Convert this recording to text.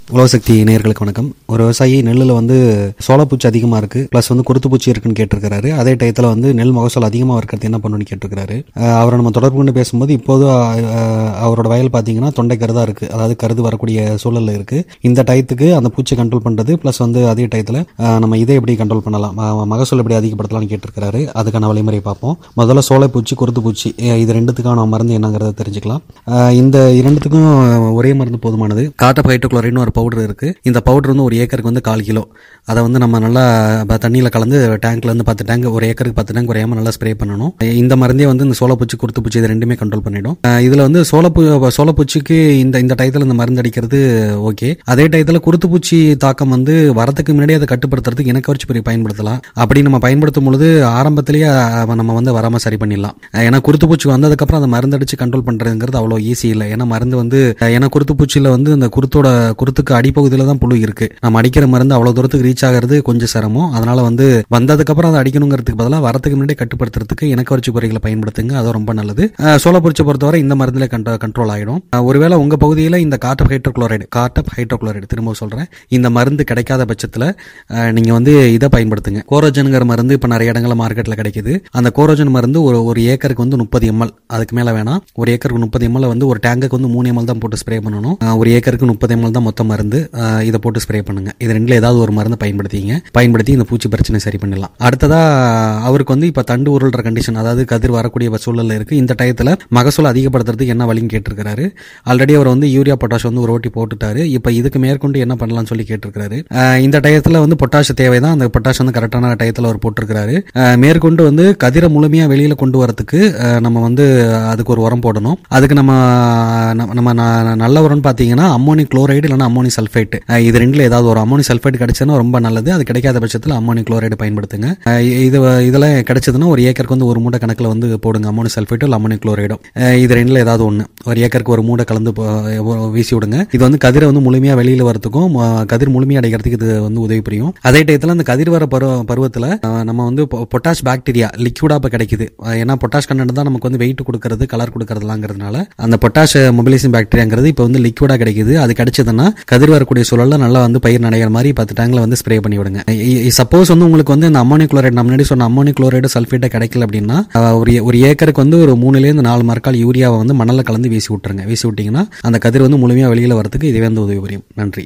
உலகசக்தி நேயர்களுக்கு வணக்கம் ஒரு விவசாயி நெல்லில் வந்து சோளப்பூச்சி அதிகமாக இருக்குது ப்ளஸ் வந்து குருத்துப்பூச்சி இருக்குன்னு கேட்டிருக்காரு அதே டயத்தில் வந்து நெல் மகசூல் அதிகமாக இருக்கிறது என்ன பண்ணணும்னு கேட்டிருக்காரு அஹ் அவரை நம்ம தொடர்பு கொண்டு பேசும்போது இப்போது அஹ், அவரோட வயல் பார்த்தீங்கன்னா தொண்டை கருதாக இருக்குது அதாவது கருது வரக்கூடிய சூழலில் இருக்குது இந்த டயத்துக்கு அந்த பூச்சி கண்ட்ரோல் பண்ணுறது ப்ளஸ் வந்து அதே டயத்தில் நம்ம இதை எப்படி கண்ட்ரோல் பண்ணலாம் ம- மகசூல் எப்படி அதிகப்படுத்தலாம்னு கேட்டிருக்காரு அதுக்கான வழிமுறை பார்ப்போம் முதல்ல சோலைப்பூச்சி குருத்துப்பூச்சி அஹ் இது ரெண்டுத்துக்கான மருந்து என்னங்கிறத தெரிஞ்சுக்கலாம் அஹ் இந்த இரண்டுத்துக்கும் ஒரே மருந்து போதுமானது காட்டப் ஹைட்ரோக்ளோரைட்னு ஒரு பவுடர் இருக்கு இந்த பவுடர் வந்து ஒரு ஏக்கருக்கு வந்து கால் கிலோ அதை வந்து நம்ம நல்லா ப- தண்ணியில கலந்து டேங்க்ல இருந்து பத்து டேங்க் ஒரு ஏக்கருக்கு பத்து டேங்க் குறையாம நல்லா ஸ்ப்ரே பண்ணணும் இந்த மருந்தே வந்து இந்த சோளப்பூச்சி குருத்துப்பூச்சி இது ரெண்டுமே கண்ட்ரோல் பண்ணிடும் அஹ் இதுல வந்து சோளப்பூ சோளப்பூச்சிக்கு இந்த இந்த டயத்துல இந்த மருந்து அடிக்கிறது ஓகே அதே டயத்துல குருத்துப்பூச்சி தாக்கம் வந்து வரதுக்கு முன்னாடி அதை கட்டுப்படுத்துறதுக்கு இனக்கவர்ச்சி பொறி பயன்படுத்தலாம் அப்படி நம்ம பயன்படுத்தும் பொழுது ஆரம்பத்திலேயே அஹ், நம்ம வந்து வராம சரி பண்ணிடலாம் அஹ் ஏன்னா குருத்துப்பூச்சி வந்ததுக்கப்புறம் அந்த மருந்து அடிச்சு கண்ட்ரோல் பண்றதுங்கிறது அவ்வளோ ஈஸி இல்லை ஏன்னா மருந்து வந்து அஹ், ஏன்னா குருத்துப்பூச்சியில் வந்து அந்த குருத்தோட குருத்துக்கு அடிப்பகுதியில் தான் புழு இருக்கு நம்ம அடிக்கிற மருந்து அவ்வளோ தூரத்துக்கு ரீச் ஆகிறது கொஞ்சம் சிரமம் அதனால வந்து வந்ததுக்கப்புறம் அதை அடிக்கணுங்கிறதுக்கு பதிலாக வரதுக்கு முன்னாடி கட்டுப்படுத்துறதுக்கு இனக்கவர்ச்சி பொறிகளை பயன்படுத்துங்க அது ரொம்ப நல்லது அஹ், சோளப்பூச்சி பொறுத்தவரை இந்த மருந்துல கண்ட்ரோல் ஆகிடும் ஒருவேளை உங்க பகுதியில் இந்த காட்டப் ஹைட்ரோக்ளோரைடு காட்டப் ஹைட்ரோக்ளோரைடு திரும்ப சொல்றேன் இந்த மருந்து கிடைக்காத பட்சத்தில் நீங்க வந்து இதை பயன்படுத்துங்க கோரோஜனுங்கிற மருந்து இப்போ நிறைய இடங்கள்ல மார்க்கெட்ல கிடைக்குது அந்த கோரோஜன் மருந்து ஒரு ஒரு ஏக்கருக்கு வந்து முப்பது எம்எல் அதுக்கு மேல வேணாம் ஒரு ஏக்கருக்கு முப்பது எம்எல் வந்து ஒரு டேங்குக்கு வந்து மூணு எம்எல் தான் போட்டு ஸ்ப்ரே பண்ணணும் அஹ் ஒரு ஏக்கருக்கு முப்பது எம்எல் தான் மொத்த மருந்து அஹ் இதை போட்டு ஸ்ப்ரே பண்ணுங்க இது ரெண்டுல ஏதாவது ஒரு மருந்து பயன்படுத்திங்க பயன்படுத்தி இந்த பூச்சி பிரச்சனை சரி பண்ணிடலாம் அடுத்ததா அவருக்கு வந்து இப்ப தண்டு உருள்ற கண்டிஷன் அதாவது கதிர் வரக்கூடிய சூழல்ல இருக்கு இந்த டயத்துல மகசூல் அதிகப்படுத்துறதுக்கு என்ன வழின்னு கேட்டிருக்காரு ஆல்ரெடி அவர் வந்து யூரியா பொட்டாஷ் வந்து ஒரு ஓட்டி போட்டுட்டாரு இப்ப இதுக்கு மேற்கொண்டு என்ன பண்ணலாம்னு சொல்லி கேட்டிருக்காரு அஹ் இந்த டயத்துல வந்து பொட்டாஷ் தேவைதான் அந்த பொட்டாஷ் வந்து கரெக்டான டயத்துல அவர் போட்டிருக்காரு அஹ் மேற்கொண்டு வந்து கதிரை முழுமையா வெளியில கொண்டு வரதுக்கு அஹ் நம்ம வந்து அதுக்கு ஒரு உரம் போடணும் அதுக்கு நம்ம நம்ம- நம்ம ந- நல்ல உரம்னு பார்த்தீங்கன்னா அம்மோனி குளோரைடு இல்லைன்னா அம்மோனி சல்ஃபேட் இது ரெண்டுல ஏதாவது ஒரு அம்மோனி சல்ஃபேட் கிடைச்சதுன்னா ரொம்ப நல்லது அது கிடைக்காத பட்சத்தில் அம்மோனி குளோரைடு பயன்படுத்துங்க அஹ் இது இதெல்லாம் கிடைச்சதுன்னா ஒரு ஏக்கருக்கு வந்து ஒரு மூட்டை கணக்கில் வந்து போடுங்க அம்மோனி சல்ஃபேட்டோ இல்லை அம்மோனி குளோரைடோ இது ரெண்டுல ஏதாவது ஒன்று ஒரு ஏக்கருக்கு ஒரு மூட்டை கலந்து போ- ஒ- வீசி விடுங்க இது வந்து கதிரை வந்து முழுமையா வெளியில வரதுக்கும் ம- கதிர் முழுமையா அடைக்கிறதுக்கு இது வந்து உதவி புரியும் அதே டயத்தில் அந்த கதிர் வர பருவ பருவத்தில் நம்ம வந்து பொ- பொட்டாஷ் பாக்டீரியா லிக்யூடா இப்போ கிடைக்குது அஹ் ஏன்னா பொட்டாஷ் கண்டென்ட் தான் நமக்கு வந்து வெயிட் கொடுக்கறது கலர் கொடுக்கறதுலாங்கிறதுனால அந்த பொட்டாஷ் மொபிலைசிங் பாக்டீரியாங்கிறது இப்போ வந்து லிக்யூடா கிடைக்குது அது கிடைச்சதுன்னா கதிர் வரக்கூடிய சூழல்ல நல்லா வந்து பயிர் நடைகிற மாதிரி பத்து டேங்க்ல வந்து ஸ்ப்ரே பண்ணி விடுங்க சப்போஸ் வந்து உங்களுக்கு வந்து இந்த அம்மோனி குளோரைடு நம்ம முன்னாடி சொன்ன அம்மோனி குளோரைடு சல்ஃபேட்டை கிடைக்கல அப்படின்னா அஹ் ஒரு ஒரு ஏக்கருக்கு வந்து ஒரு மூணுலேருந்து நாலு மரக்கால் யூரியாவை வந்து மணல்ல கலந்து வீசி விட்டுருங்க வீசி விட்டீங்கன்னா அந்த கதிர் வந்து முழுமையா வெளியில வரதுக்கு இதுவே வந்து உதவி புரியும் நன்றி